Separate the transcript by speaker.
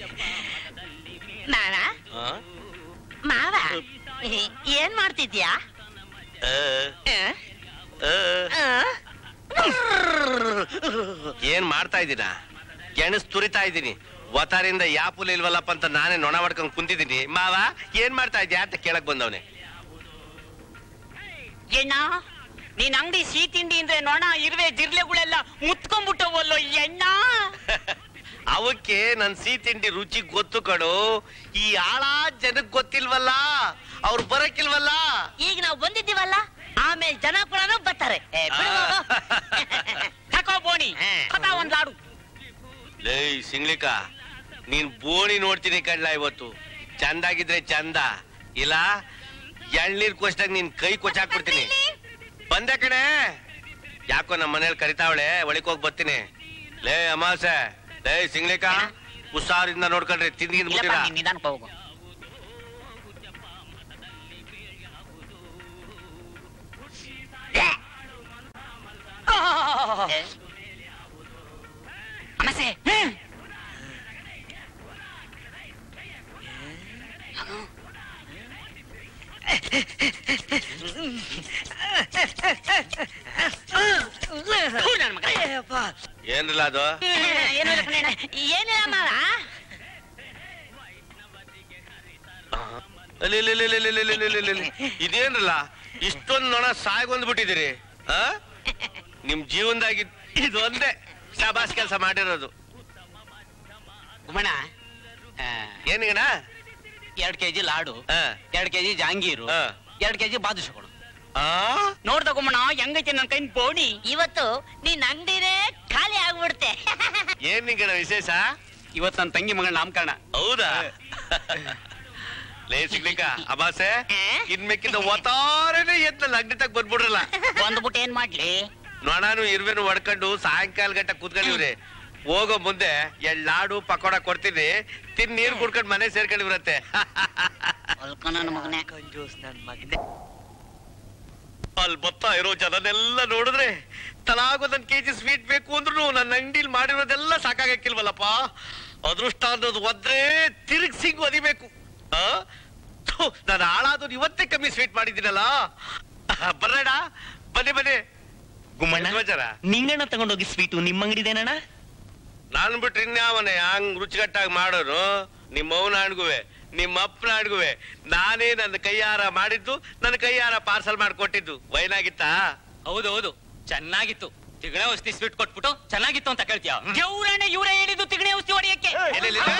Speaker 1: ಮಾವ
Speaker 2: ಆ?
Speaker 1: ಮಾವ ಏನ್ ಮಾಡ್ತಿದ್ಯಾ
Speaker 2: ಆ,
Speaker 1: ಆ?
Speaker 2: ಆ.
Speaker 1: ಆ?
Speaker 2: ಏನ್ ಮಾಡ್ತಾ ಇದ್ದೀನ ಗೆಣಸ್ ತುರಿತಾ ಇದ್ದೀನಿ ವತಾರಿಂದ ಯಾಪುಲ್ ಇಲ್ವಲ್ಲಪ್ಪ ಅಂತ ನಾನೇ ನೊಣ ಮಾಡ್ಕೊಂಡ್ ಕುಂತಿದ್ದೀನಿ ಮಾವ ಏನ್ ಮಾಡ್ತಾ ಇದ್ಯಾ ಅಂತ ಕೇಳಕ್ ಬಂದವನೆ
Speaker 3: ಎಣ್ಣ ನೀನ್ ಅಂಗಡಿ ಸಿಹಿ ತಿಂಡಿ ಅಂದ್ರೆ ನೊಣ ಇರುವೆ ಜಿರ್ಲೆಗಳೆಲ್ಲ ಮುತ್ಕೊಂಡ್ಬಿಟ್ಟವಲ್ಲೋ ಎಣ್ಣ
Speaker 2: ಅವಕ್ಕೆ ನನ್ ಸಿಹಿ ತಿಂಡಿ ರುಚಿ ಗೊತ್ತು ಕಡು ಈ ಆಳ ಜನಕ್ ಗೊತ್ತಿಲ್ವಲ್ಲ ಅವ್ರು ಬರಕ್ಕಿಲ್ವಲ್ಲ
Speaker 1: ಈಗ ನಾವು ಬಂದಿದ್ದೀವಲ್ಲ ಆಮೇಲೆ ಜನ ಕೂಡ ಬರ್ತಾರೆ ಏ, ಬಿಡು ಹೋಗು.
Speaker 3: ತಕೋ ಬೋಣಿ
Speaker 1: ಹಾ.
Speaker 3: ಕಥಾ ಒಂದ್ ಲಾಡು
Speaker 2: ಲೇ ಸಿಂಗ್ಲಿಕ ನೀನ್ ಬೋಣಿ ನೋಡ್ತೀನಿ ಕಡ್ಲ ಇವತ್ತು ಚಂದಾಗಿದ್ರೆ ಚಂದ ಇಲ್ಲ ಎಳ್ನೀರ್ ಕೊಚ್ಚಾಗ ನೀನ್ ಕೈ ಕೊಚ್ಚಾಕ್ಬಿಡ್ತೀನಿ ಬಂದೆ ಕಣೆ ಯಾಕೋ ನಮ್ಮ ಮನೇಲಿ ಕರಿತಾವಳೆ ಒಳಕ್ ಹೋಗಿ ಬರ್ತೀನಿ ಲೇ ಅಮಾಸೆ ಲೇ ಸಿಂಗ್ಲಿಕ ಹುಷಾರಿಂದ ನೋಡ್ಕೊಂಡ್ರೆ ತಿಂದಿಗಿಂದ್
Speaker 3: ಇಲ್ಲಪ್ಪ
Speaker 2: ಬಿಟ್ಟಿರಾ
Speaker 3: ನೀನ್ ನಿಧಾನಕ್ಕೆ ಹೋಗು
Speaker 1: ಏ,
Speaker 3: ಅಮಸೆ ನನ್ ಮಗ
Speaker 1: ಅಯ್ಯಪ್ಪ.
Speaker 2: ಏನಿಲ್ಲ ಅದು
Speaker 3: ಏನು ಇಲ್ಲ ಕಣಣ್ಣ.
Speaker 1: ಏನಿಲ್ಲ ಮಾವ
Speaker 2: ಅಲ್ಲಿ ಇಲ್ಲಿ ಇಲ್ಲಿ ಇಲ್ಲಿ ಇಲ್ಲಿ ಇಲ್ಲಿ ಇಲ್ಲಿ ಇಲ್ಲಿ. ಇದೇನ್ರಲ್ಲ ಇಷ್ಟೊಂದು ನೊಣ ಸಾಯ್ಗೊಂಡ್ಬಿಟ್ಟಿದ್ದೀರಿ ಆ ನಿಮ್ ಜೀವನದಾಗಿ ಇದೊಂದೇ ಶಾಬಾಸ್ ಕೆಲಸ ಮಾಡಿರೋದು
Speaker 3: ಗುಮ್ಮಣ್ಣ
Speaker 2: ಏನಿಗಣ
Speaker 3: ಎರಡ್ ಕೆಜಿ ಲಾಡು
Speaker 2: ಆ,
Speaker 3: ಎರಡ್ ಕೆಜಿ ಜಾಂಗೀರು
Speaker 2: ಆ.
Speaker 3: ಎರಡ್ ಕೆಜಿ ಬಾದುಷ ಕೊಡು
Speaker 2: ಆ?
Speaker 3: ನೋಡ್ದ ಗುಮ್ಮಣ್ಣ ಹೆಂಗೈತೆ ನನ್ ಕೈನ್ ಬೋಣಿ
Speaker 1: ಇವತ್ತು ನಿನ್ ಅಂಗಡಿನೇ ಖಾಲಿ ಆಗ್ಬಿಡ್ತೆ
Speaker 2: ಏನಿಗಣ ವಿಶೇಷ
Speaker 3: ಇವತ್ ನನ್ ತಂಗಿ ಮಗಳ ನಾಮಕರಣ
Speaker 2: ಹೌದಾ ಲೇ ಸಿಗ್ಲಿಕ್ಕ ಅಮಾಸೆ
Speaker 1: ಆ?
Speaker 2: ಇನ್ಮೇಕಿಂದ ಒತ್ತಾರನೇ ಎದ್ದ ಅಗ್ನಿ ತಗ ಬಂದ್ಬಿಡ್ರಲ್ಲ
Speaker 3: ಬಂದ್ಬಿಟ್ಟು ಏನ್ ಮಾಡ್ಲಿ
Speaker 2: ನೊಣನು ಇರುವೆನು ಹೊಡ್ಕೊಂಡು ಸಾಯಂಕಾಲ ಗಂಟ ಕುತ್ಕೊಂಡಿವ್ರಿ ಹೋಗೋ ಮುಂದೆ ಎರಡ್ ಲಾಡು ಪಕೋಡ ಕೊಡ್ತೀನಿ ತಿನ್ ನೀರ್ ಕುಡ್ಕೊಂಡು ಮನೆ ಸೇರ್ಕೊಂಡಿವ್ರತ್ತೆ
Speaker 3: ಹೊಲ್ಕ ನನ್ನ ಮಗನೇ
Speaker 1: ಕಂಜೂಸ್ ನನ್ ಮಗನೇ
Speaker 2: ಅಲ್ಲಿ ಬರ್ತಾ ಇರೋ ಜನನೆಲ್ಲ ನೋಡಿದ್ರೆ ತಲಾಗೊಂದೊಂದ್ ಕೆಜಿ ಸ್ವೀಟ್ ಬೇಕು ಅಂದ್ರು ನನ್ನ ಅಂಗಡಿಲಿ ಮಾಡಿರೋದೆಲ್ಲ ಸಾಕಾಗಕ್ಕಿಲ್ವಲ್ಲಪ್ಪ ಅದೃಷ್ಟ ಅನ್ನೋದು ಒದ್ರೆ ತಿರುಗ್ಸಿಂಗ್ ಒದಿಬೇಕು ಆ? ಥು, ನಾನು ಹಾಳಾದವ್ರು ಇವತ್ತೇ ಕಮ್ಮಿ ಸ್ವೀಟ್ ಮಾಡಿದ್ದೀನಲ್ಲ ಬರ್ರೇಡ ಬನ್ನಿ ಬನ್ನಿ
Speaker 4: ಗುಮ್ಮಣ್ಣ
Speaker 2: ಸಮಾಚಾರ?
Speaker 4: ನಿಂಗಣ್ಣ ತಗೊಂಡೋಗಿ ಸ್ವೀಟು ನಿಮ್ಮ ಅಂಗಡಿದೇನಣ್ಣ
Speaker 2: ನಾನ್ ಬಿಟ್ರೆ ಇನ್ಯಾವನೇ ಹಂಗ್ ರುಚಿಕಟ್ಟಾಗಿ ಮಾಡೋರು ನಿಮ್ಮ ಅವನ ಅಡ್ಗುವೆ ನಿಮ್ಮ ಅಪ್ಪನ ಅಡ್ಗುವೆ ನಾನೇ ನನ್ನ ಕೈಯಾರ ಮಾಡಿದ್ದು ನನ್ನ ಕೈಯಾರ ಪಾರ್ಸಲ್ ಮಾಡ್ಕೊಟ್ಟಿದ್ದು ವೈನಾಗಿತ್ತಾ
Speaker 5: ಹೌದೌದು ಚೆನ್ನಾಗಿತ್ತು ತಿಗಣೆ ಔಷಧಿ ಸ್ವೀಟ್ ಕೊಟ್ಬಿಟ್ಟು ಚೆನ್ನಾಗಿತ್ತು ಅಂತ ಕೇಳ್ತೀಯ
Speaker 3: ದೇವ್ರಣ್ಣ ಇವ್ರೇ ಹೇಳಿದ್ದು ತಿಗಣೆ ಔಷಧಿ ಹೊಡೆಯಕ್ಕೆ
Speaker 2: ಎಲೆ, ಎಲೆ,